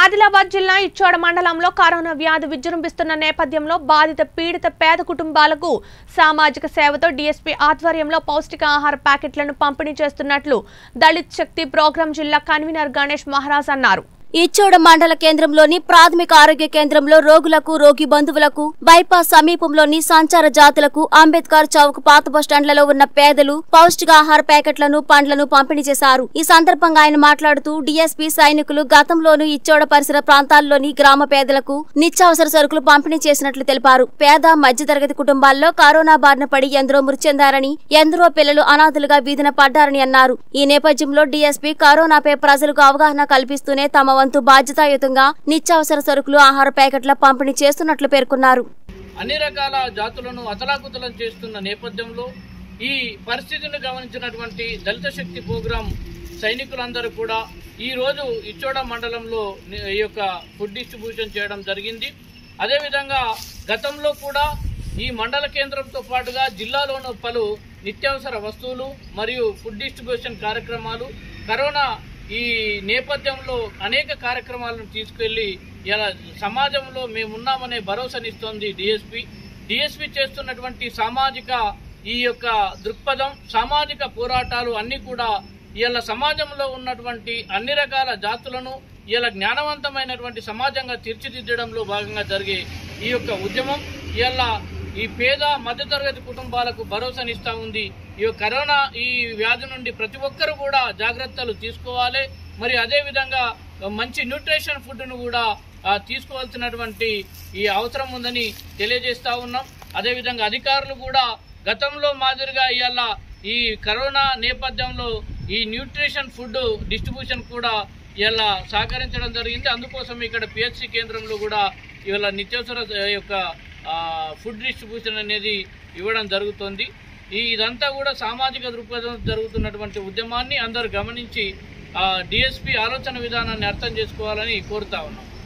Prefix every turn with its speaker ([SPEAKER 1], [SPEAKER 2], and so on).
[SPEAKER 1] ఆదిలాబాద్ జిల్లా ఇచ్చోడ మండలంలో కరోనా వ్యాధి విజృంభిస్తున్న నేపథ్యంలో బాధిత పీడిత పేద కుటుంబాలకు సామాజిక సేవతో డీఎస్పీ ఆధ్వర్యంలో పౌష్టికాహార ప్యాకెట్లను పంపిణీ చేస్తున్నట్లు దళిత్ శక్తి ప్రోగ్రాం జిల్లా కన్వీనర్ గణేష్ మహారాజ్ అన్నారు
[SPEAKER 2] ఇచ్చోడ మండల కేంద్రంలోని ప్రాథమిక ఆరోగ్య కేంద్రంలో రోగులకు రోగి బంధువులకు బైపాస్ సమీపంలోని సంచార జాతులకు అంబేద్కర్ చౌక్ పాత బస్టాండ్లలో ఉన్న పేదలు పౌష్టికాహార ప్యాకెట్లను పండ్లను పంపిణీ చేశారు ఈ సందర్భంగా ఆయన మాట్లాడుతూ డీఎస్పీ సైనికులు గతంలోనూ ఇచ్చోడ పరిసర ప్రాంతాల్లోని గ్రామ పేదలకు నిత్యావసర సరుకులు పంపిణీ చేసినట్లు తెలిపారు పేద మధ్యతరగతి కుటుంబాల్లో కరోనా బారిన పడి ఎందరో మృతి చెందారని ఎందరో పిల్లలు అనాథలుగా వీధిన పడ్డారని అన్నారు ఈ నేపథ్యంలో డీఎస్పీ కరోనాపై ప్రజలకు అవగాహన కల్పిస్తూనే తమ వంతు బాధ్యతాయుతంగా నిత్యావసర సరుకులు ఆహార ప్యాకెట్ల పంపిణీ చేస్తున్నట్లు పేర్కొన్నారు
[SPEAKER 3] అన్ని రకాల జాతులను అతలాకుతలం చేస్తున్న నేపథ్యంలో ఈ పరిస్థితిని గమనించినటువంటి దళిత శక్తి ప్రోగ్రాం సైనికులందరూ కూడా ఈ రోజు ఇచ్చోడ మండలంలో ని- ఈ యొక్క ఫుడ్ డిస్ట్రిబ్యూషన్ చేయడం జరిగింది అదేవిధంగా గతంలో కూడా ఈ మండల కేంద్రంతో పాటుగా జిల్లాలోని పలు నిత్యావసర వస్తువులు మరియు ఫుడ్ డిస్ట్రిబ్యూషన్ కార్యక్రమాలు కరోనా ఈ నేపథ్యంలో అనేక కార్యక్రమాలను తీసుకెళ్లి ఇలా సమాజంలో మేమున్నామనే భరోసానిస్తోంది డిఎస్పి డిఎస్పి చేస్తున్నటువంటి సామాజిక ఈ యొక్క దృక్పథం సామాజిక పోరాటాలు అన్ని కూడా ఇలా సమాజంలో ఉన్నటువంటి అన్ని రకాల జాతులను ఇలా జ్ఞానవంతమైనటువంటి సమాజంగా తీర్చిదిద్దడంలో భాగంగా జరిగే ఈ యొక్క ఉద్యమం ఇలా ఈ పేద మధ్యతరగతి కుటుంబాలకు భరోసానిస్తా ఉంది ఈ కరోనా ఈ వ్యాధి నుండి ప్రతి ఒక్కరు కూడా జాగ్రత్తలు తీసుకోవాలి మరి అదే విధంగా మంచి న్యూట్రిషన్ ఫుడ్ ను కూడా ఆ, తీసుకోవాల్సినటువంటి ఈ అవసరం ఉందని తెలియజేస్తా ఉన్నాం అదే విధంగా అధికారులు కూడా గతంలో మాదిరిగా ఇవాళ ఈ కరోనా నేపథ్యంలో ఈ న్యూట్రిషన్ ఫుడ్ డిస్ట్రిబ్యూషన్ కూడా ఇలా సహకరించడం జరిగింది అందుకోసం ఇక్కడ పిహెచ్సి కేంద్రంలో కూడా ఇవాళ నిత్యావసర ఆ, యొక్క ఆ, ఫుడ్ డిస్ట్రిబ్యూషన్ అనేది ఇవ్వడం జరుగుతుంది ఈ ఇదంతా కూడా సామాజిక దృక్పథం జరుగుతున్నటువంటి ఉద్యమాన్ని అందరూ గమనించి డిఎస్పి ఆలోచన విధానాన్ని అర్థం చేసుకోవాలని కోరుతా ఉన్నాం